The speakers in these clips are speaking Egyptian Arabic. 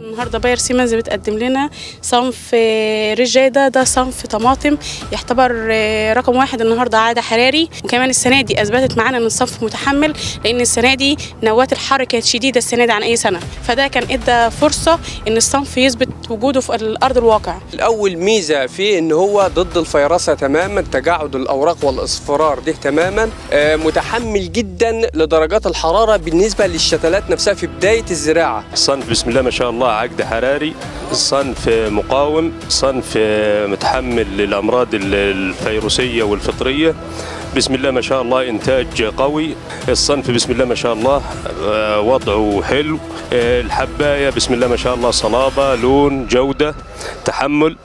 النهارده باير سيمنز بتقدم لنا صنف آه، رجاده ده صنف طماطم يعتبر آه، رقم واحد النهارده عاده حراري وكمان السنه دي اثبتت معانا ان الصنف متحمل لان السنه دي نواه الحر كانت شديده السنه دي عن اي سنه فده كان ادى فرصه ان الصنف يثبت وجوده في الارض الواقع الأول ميزة فيه إن هو ضد الفيروسة تماما تجاعد الأوراق والإصفرار ده تماما آه، متحمل جدا لدرجات الحرارة بالنسبة للشتلات نفسها في بداية الزراعة صنف بسم الله ما شاء الله عقد حراري صنف مقاوم صنف متحمل للأمراض الفيروسية والفطرية بسم الله ما شاء الله إنتاج قوي الصنف بسم الله ما شاء الله آه، وضعه حلو آه، الحباية بسم الله ما شاء الله صلابة لون جودة تحمل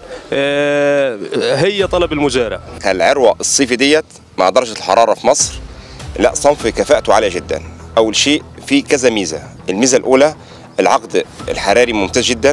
آه، هي طلب المزارع العروة الصيفي ديت مع درجة الحرارة في مصر لا صنف كفاءته عالية جدا أول شيء في كذا ميزة الميزة الأولى العقد الحراري ممتاز جدا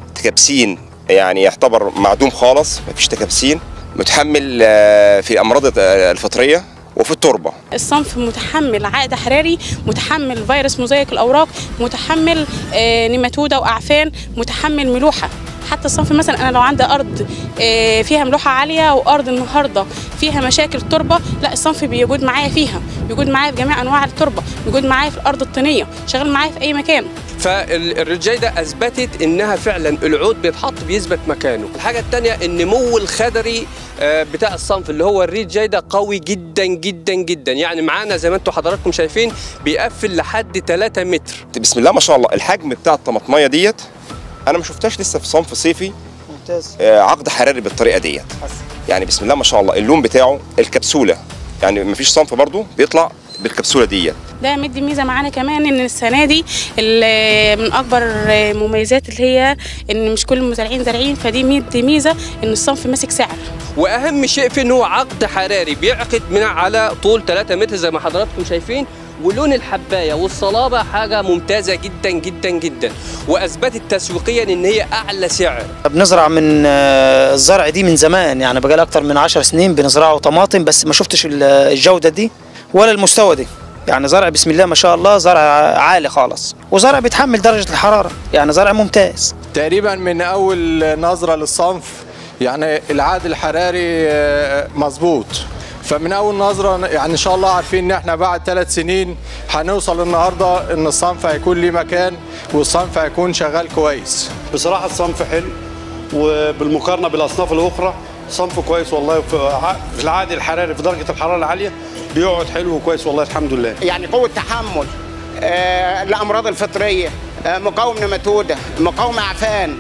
تكبسين يعني يعتبر معدوم خالص مفيش تكبسين متحمل آه، في أمراض آه، الفطرية وفي التربة الصنف متحمل عائد حراري متحمل فيروس مزيك الاوراق متحمل آه، نيماتودا واعفان متحمل ملوحه حتى الصنف مثلا انا لو عندي ارض آه، فيها ملوحه عاليه وارض النهارده فيها مشاكل تربه لا الصنف بيوجد معايا فيها بيوجد معايا في جميع انواع التربه بيوجد معايا في الارض الطينيه شغال معايا في اي مكان فالرجايدة أثبتت إنها فعلا العود بيتحط بيثبت مكانه الحاجة التانية النمو الخضري آه، بتاع الصنف اللي هو الريد جايدة قوي جدا جدا جدا يعني معانا زي ما انتم حضراتكم شايفين بيقفل لحد 3 متر بسم الله ما شاء الله الحجم بتاع الطماطمية ديت أنا ما شفتهاش لسه في صنف صيفي ممتاز آه، عقد حراري بالطريقة ديت يعني بسم الله ما شاء الله اللون بتاعه الكبسولة يعني مفيش صنف برضو بيطلع بالكبسولة ديت ده مدي ميزه معانا كمان ان السنه دي ال- من اكبر مميزات اللي هي ان مش كل المزارعين زارعين فدي مدي ميزه ان الصنف ماسك سعر واهم شيء في ان هو عقد حراري بيعقد من على طول 3 متر زي ما حضراتكم شايفين ولون الحبايه والصلابه حاجه ممتازه جدا جدا جدا واثبتت تسويقيا ان هي اعلى سعر بنزرع من آه، الزرع دي من زمان يعني بقى اكتر من 10 سنين بنزرعه طماطم بس ما شفتش ال- الجوده دي ولا المستوى دي يعني زرع بسم الله ما شاء الله زرع عالي خالص وزرع بيتحمل درجه الحراره يعني زرع ممتاز تقريبا من اول نظره للصنف يعني العاد الحراري آه، مظبوط فمن اول نظره يعني ان شاء الله عارفين ان احنا بعد ثلاث سنين هنوصل النهارده ان الصنف هيكون ليه مكان والصنف هيكون شغال كويس بصراحة الصنف حلو وبالمقارنة بالأصناف الأخرى صنف كويس والله في ع- في العادي الحراري في درجة الحرارة العالية بيقعد حلو وكويس والله الحمد لله يعني قوة تحمل آه، الأمراض الفطرية آه، مقاوم نماتودة مقاوم أعفان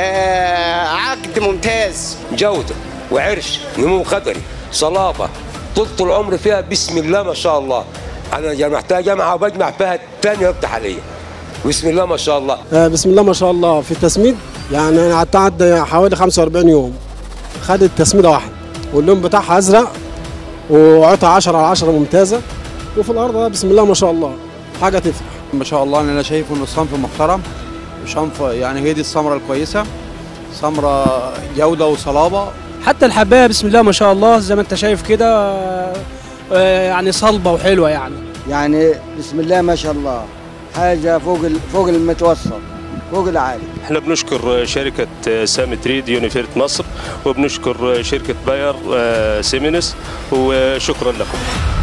آه، عقد ممتاز جودة وعرش نمو خضري صلابة طول العمر فيها بسم الله ما شاء الله أنا جمعتها جامعة وبجمع فيها تاني وقت حاليا بسم الله ما شاء الله آه، بسم الله ما شاء الله في التسميد يعني انا قعدت عدى حوالي 45 يوم خدت تسميده واحده واللون بتاعها ازرق وعطى 10 على 10 ممتازه وفي الارض ده بسم الله ما شاء الله حاجه تفرح ما شاء الله انا شايفه انه صنف محترم صنف يعني هي دي الثمره الكويسه ثمره جوده وصلابه حتى الحبايه بسم الله ما شاء الله زي ما انت شايف كده آه، يعني صلبه وحلوه يعني يعني بسم الله ما شاء الله حاجه فوق ال- فوق المتوسط فوق العالي احنا بنشكر شركة سامي تريد يونيفيرت مصر وبنشكر شركة باير آه، سيمينس وشكرا لكم